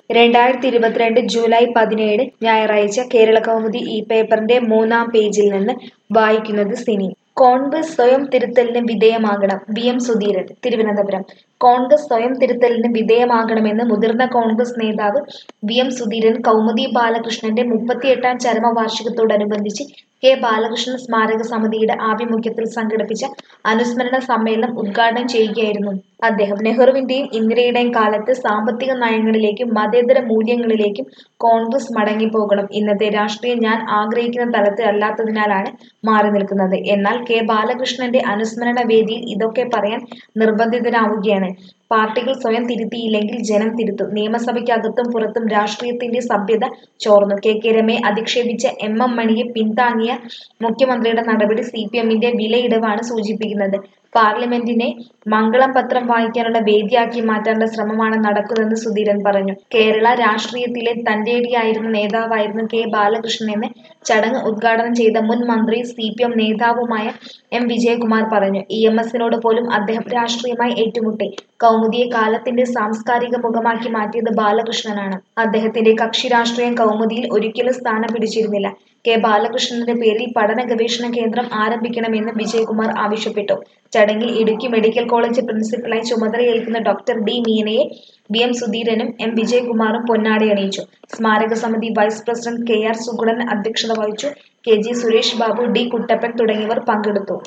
രണ്ടായിരത്തി ഇരുപത്തിരണ്ട് ജൂലൈ പതിനേഴ് ഞായറാഴ്ച കേരള കൗമുദി ഈ പേപ്പറിന്റെ മൂന്നാം പേജിൽ നിന്ന് വായിക്കുന്നത് സിനി കോൺഗ്രസ് സ്വയം തിരുത്തലിന് വിധേയമാകണം V M Sudheeran Thiruvananthapuram Congress സ്വയം തിരുത്തലിന് വിധേയമാകണമെന്ന് മുതിർന്ന കോൺഗ്രസ് നേതാവ് വി എം സുധീരൻ കൗമുദി ബാലകൃഷ്ണന്റെ മുപ്പത്തിയെട്ടാം ചരമവാർഷികത്തോടനുബന്ധിച്ച് കെ ബാലകൃഷ്ണൻ സ്മാരക സമിതിയുടെ ആഭിമുഖ്യത്തിൽ സംഘടിപ്പിച്ച അനുസ്മരണ സമ്മേളനം ഉദ്ഘാടനം ചെയ്യുകയായിരുന്നു അദ്ദേഹം നെഹ്റുവിന്റെയും ഇന്ദിരയുടെയും കാലത്ത് സാമ്പത്തിക നയങ്ങളിലേക്കും മതേതര മൂല്യങ്ങളിലേക്കും കോൺഗ്രസ് മടങ്ങിപ്പോകണം ഇന്നത്തെ രാഷ്ട്രീയം ഞാൻ ആഗ്രഹിക്കുന്ന തലത്തിൽ അല്ലാത്തതിനാലാണ് മാറി നിൽക്കുന്നത് എന്നാൽ കെ ബാലകൃഷ്ണന്റെ അനുസ്മരണ വേദിയിൽ ഇതൊക്കെ പറയാൻ നിർബന്ധിതനാവുകയാണ് പാർട്ടികൾ സ്വയം തിരുത്തിയില്ലെങ്കിൽ ജനം തിരുത്തും നിയമസഭയ്ക്കകത്തും പുറത്തും രാഷ്ട്രീയത്തിന്റെ സഭ്യത ചോർന്നു കെ കെ രമയെ അധിക്ഷേപിച്ച എം എം മണിയെ പിന്താങ്ങിയ മുഖ്യമന്ത്രിയുടെ നടപടി സി പി എമ്മിന്റെ വിലയിടവാണ് സൂചിപ്പിക്കുന്നത് പാർലമെന്റിനെ മംഗളം പത്രം വായിക്കാനുള്ള വേദിയാക്കി മാറ്റാനുള്ള ശ്രമമാണ് നടക്കുന്നതെന്ന് സുധീരൻ പറഞ്ഞു കേരള രാഷ്ട്രീയത്തിലെ തന്റേടിയായിരുന്ന നേതാവായിരുന്നു കെ ബാലകൃഷ്ണൻ എന്ന് ചടങ്ങ് ഉദ്ഘാടനം ചെയ്ത മുൻ മന്ത്രി സി പി എം നേതാവുമായ എം വിജയകുമാർ പറഞ്ഞു ഇ എം എസിനോട് പോലും അദ്ദേഹം രാഷ്ട്രീയമായി ഏറ്റുമുട്ടി കൗമുദിയെ കാലത്തിന്റെ സാംസ്കാരിക മുഖമാക്കി മാറ്റിയത് ബാലകൃഷ്ണനാണ് അദ്ദേഹത്തിന്റെ കക്ഷി രാഷ്ട്രീയം കൗമുദിയിൽ ഒരിക്കലും സ്ഥാനം പിടിച്ചിരുന്നില്ല കെ ബാലകൃഷ്ണന്റെ പേരിൽ പഠന ഗവേഷണ കേന്ദ്രം ആരംഭിക്കണമെന്ന് വിജയകുമാർ ആവശ്യപ്പെട്ടു ചടങ്ങിൽ ഇടുക്കി മെഡിക്കൽ കോളേജ് പ്രിൻസിപ്പലായി ചുമതലയേൽക്കുന്ന ഡോക്ടർ ഡി മീനയെ വി എം സുധീരനും എം വിജയകുമാറും പൊന്നാടി അണിയിച്ചു സ്മാരക സമിതി vice president K R Suganan അധ്യക്ഷത വഹിച്ചു K G Suresh Babu D Kuttappan തുടങ്ങിയവർ പങ്കെടുത്തു